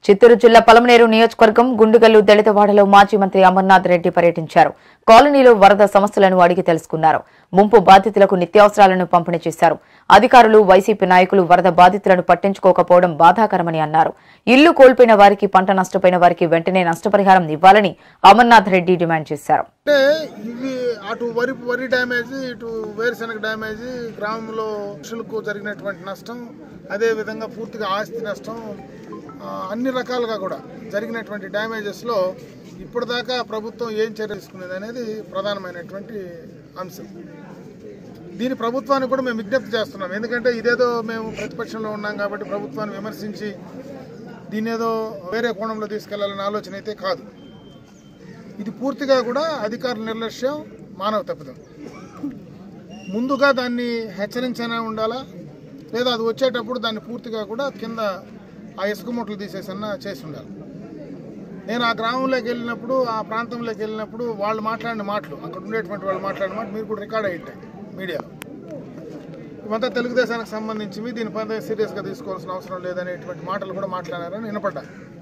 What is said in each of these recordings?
చిత్తూరు జిల్లా పలమనేరు నియోజకవర్గం గుండుగల్లు దళితవాడలో మాజీ మంత్రి అమర్నాథ్ రెడ్డి పర్యటించారు కాలనీలో వరద సమస్యలను అడిగి తెలుసుకున్నారు ముంపు బాధితులకు నిత్యావసరాలను పంపిణీ చేశారు అధికారులు వైసీపీ నాయకులు వరద బాధితులను పట్టించుకోకపోవడం బాధాకరమని అన్నారు ఇల్లు కోల్పోయిన వారికి పంట నష్టపోయిన వారికి వెంటనే నష్టపరిహారం ఇవ్వాలని అమర్నాథ్ రెడ్డి డిమాండ్ చేశారు అంటే ఇవి అటు వరి వరి డ్యామేజ్ ఇటు వేరుశనగ డ్యామేజ్ గ్రామంలో పక్షులకు జరిగినటువంటి నష్టం అదే విధంగా పూర్తిగా ఆస్తి నష్టం ఆ, అన్ని రకాలుగా కూడా జరిగినటువంటి డ్యామేజెస్లో ఇప్పటిదాకా ప్రభుత్వం ఏం చర్య తీసుకునేది అనేది ప్రధానమైనటువంటి అంశం దీని ప్రభుత్వానికి కూడా మేము విజ్ఞప్తి చేస్తున్నాం ఎందుకంటే ఇదేదో మేము ప్రతిపక్షంలో ఉన్నాం కాబట్టి ప్రభుత్వాన్ని విమర్శించి దీని ఏదో వేరే కోణంలో తీసుకెళ్లాలనే ఆలోచన అయితే కాదు ఇది పూర్తిగా కూడా అధికారుల నిర్లక్ష్యం మానవ తప్పిదం ముందుగా దాన్ని హెచ్చరించనే ఉండాలా లేదా అది వచ్చేటప్పుడు దాన్ని పూర్తిగా కూడా కింద ఆ ఇసుక మూటలు తీసేసన్న చేసి ఉండాలి నేను ఆ గ్రామంలోకి వెళ్ళినప్పుడు ఆ ప్రాంతంలోకి వెళ్ళినప్పుడు వాళ్ళు మాట్లాడిన మాటలు అక్కడ ఉండేటువంటి వాళ్ళు మాట్లాడిన మాట మీరు కూడా రికార్డ్ అయ్యి ఉంటాయి మీడియాలో ఇవంతా తెలుగుదేశానికి సంబంధించివి దీనిపైన సీరియస్గా తీసుకోవాల్సిన అవసరం లేదనేటువంటి మాటలు కూడా మాట్లాడారని వినపడ్డా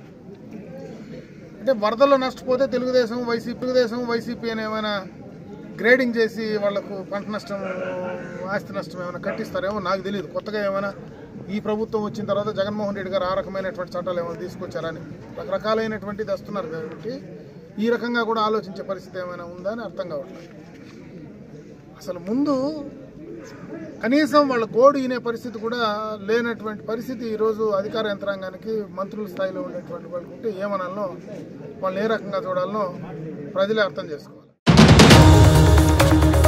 అంటే వరదల్లో నష్టపోతే తెలుగుదేశం వైసీపీ తెలుగుదేశం వైసీపీ అని ఏమైనా గ్రేడింగ్ చేసి వాళ్లకు పంట నష్టం ఆస్తి నష్టం ఏమైనా కట్టిస్తారేమో నాకు తెలియదు కొత్తగా ఏమైనా ఈ ప్రభుత్వం వచ్చిన తర్వాత జగన్మోహన్ రెడ్డి గారు ఆ రకమైనటువంటి చట్టాలు ఏమైనా తీసుకొచ్చారని రకరకాలైనటువంటిది వస్తున్నారు కాబట్టి ఈ రకంగా కూడా ఆలోచించే పరిస్థితి ఏమైనా ఉందా అని అర్థం కావట్లేదు అసలు ముందు కనీసం వాళ్ళ గోడు ఈనే పరిస్థితి కూడా లేనటువంటి పరిస్థితి ఈరోజు అధికార యంత్రాంగానికి మంత్రుల స్థాయిలో ఉండేటువంటి వాళ్ళకి ఉంటే ఏమనాలనో వాళ్ళని ఏ రకంగా చూడాలనో ప్రజలే అర్థం చేసుకోవాలి